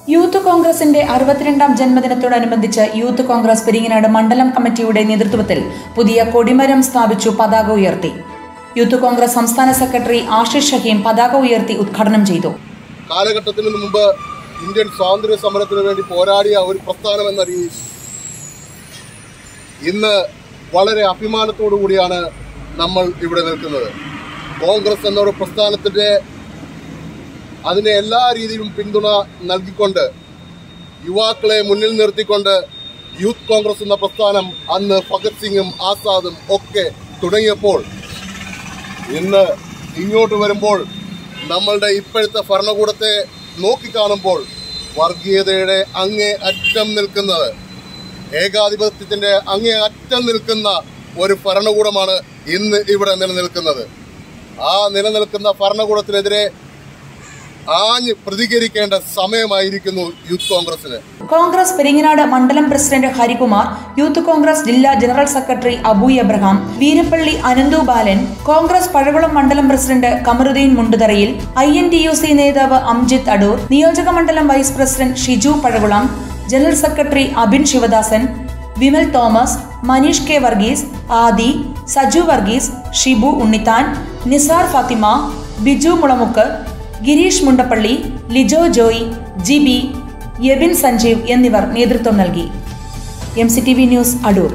youth കോൺഗ്രസിന്റെ അറുപത്തിരണ്ടാം ജന്മദിനത്തോടനുബന്ധിച്ച് യൂത്ത് കോൺഗ്രസ് പെരിങ്ങനാട് മണ്ഡലം കമ്മിറ്റിയുടെ നേതൃത്വത്തിൽ പുതിയ കൊടിമരം സ്ഥാപിച്ചു പതാക ഉയർത്തി യൂത്ത് കോൺഗ്രസ് സംസ്ഥാന സെക്രട്ടറി ആഷിഷ് ഷഹീം പതാക ഉയർത്തി ഉദ്ഘാടനം ചെയ്തു കാലഘട്ടത്തിന് മുമ്പ് ഇന്ത്യൻ സ്വാതന്ത്ര്യ സമരത്തിന് വേണ്ടി പോരാടിയ ഒരു പ്രസ്ഥാനം എന്ന രീതിയിൽ ഇന്ന് വളരെ അഭിമാനത്തോടു കൂടിയാണ് നമ്മൾ ഇവിടെ നിൽക്കുന്നത് കോൺഗ്രസ് എന്നൊരു പ്രസ്ഥാനത്തിന്റെ അതിനെ എല്ലാ രീതിയിലും പിന്തുണ നൽകിക്കൊണ്ട് യുവാക്കളെ മുന്നിൽ നിർത്തിക്കൊണ്ട് യൂത്ത് കോൺഗ്രസ് എന്ന പ്രസ്ഥാനം അന്ന് ഭഗത് സിംഗും ആസാദും ഒക്കെ തുടങ്ങിയപ്പോൾ ഇന്ന് ഇങ്ങോട്ട് വരുമ്പോൾ നമ്മളുടെ ഇപ്പോഴത്തെ ഭരണകൂടത്തെ നോക്കിക്കാണുമ്പോൾ വർഗീയതയുടെ അങ്ങേ അറ്റം നിൽക്കുന്നത് ഏകാധിപത്യത്തിന്റെ അങ്ങേ അറ്റം നിൽക്കുന്ന ഒരു ഭരണകൂടമാണ് ഇന്ന് ഇവിടെ നിലനിൽക്കുന്നത് ആ നിലനിൽക്കുന്ന ഭരണകൂടത്തിനെതിരെ ആഞ്ഞ് പ്രതികരിക്കേണ്ട സമയമായിരിക്കുന്നു യൂത്ത് കോൺഗ്രസിന് കോൺഗ്രസ് പെരിങ്ങനാട് മണ്ഡലം പ്രസിഡന്റ് ഹരികുമാർ യൂത്ത് കോൺഗ്രസ് ജില്ലാ general secretary Abu Abraham Veerappally Ananthu Balan Congress Pazhakulam മണ്ഡലം പ്രസിഡന്റ് കമറുദ്ദീൻ മുണ്ടുതറയിൽ I N T U C നേതാവ് അംജിത് അടൂർ നിയോജക മണ്ഡലം vice president Shiju Pazhakulam general secretary Abin Sivadasan Vimal Thomas Manish K Varghese Adi Saju Varghese Shibu Unnithan Nisar Fathima Biju Mulamukku Girish Mundappally Lijo Joy Jibi Yabin Sanjeev എന്നിവർ നേതൃത്വം നൽകി M C T V news Adoor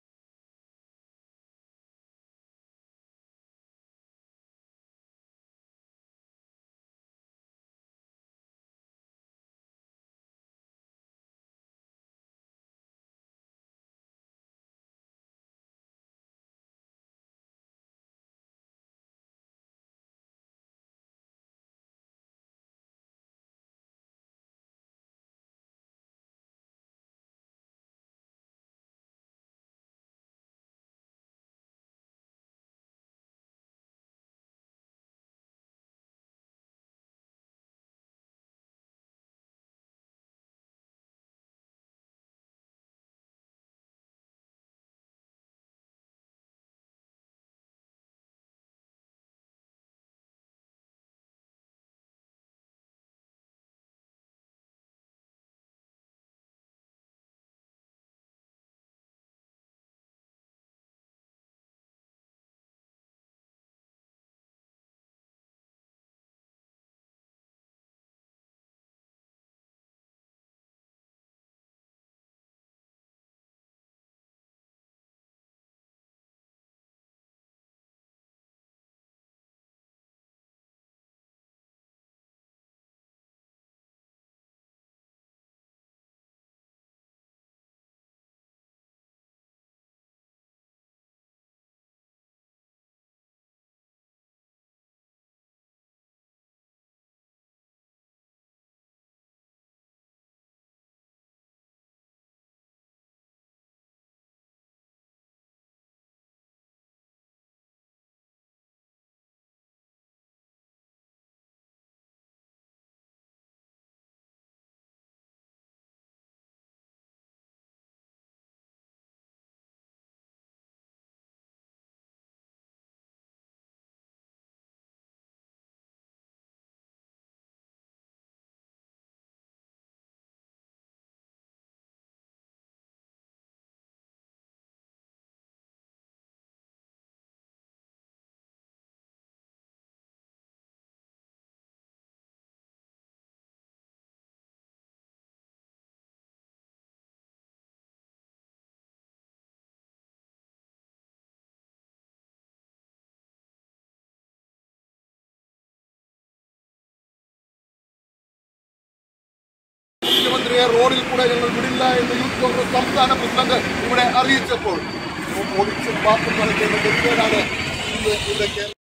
മുഖ്യമന്ത്രിയെ റോഡിൽ കൂടെ ഞങ്ങൾ വിടില്ല എന്ന് യൂത്ത് കോൺഗ്രസ് സംസ്ഥാന പ്രസിഡന്റ് ഇവിടെ അറിയിച്ചപ്പോൾ ഓടിച്ച് പാത്രം കളിക്കുന്ന ഗതികേടാണ് ഇന്ന് ഇവിടെ കേരള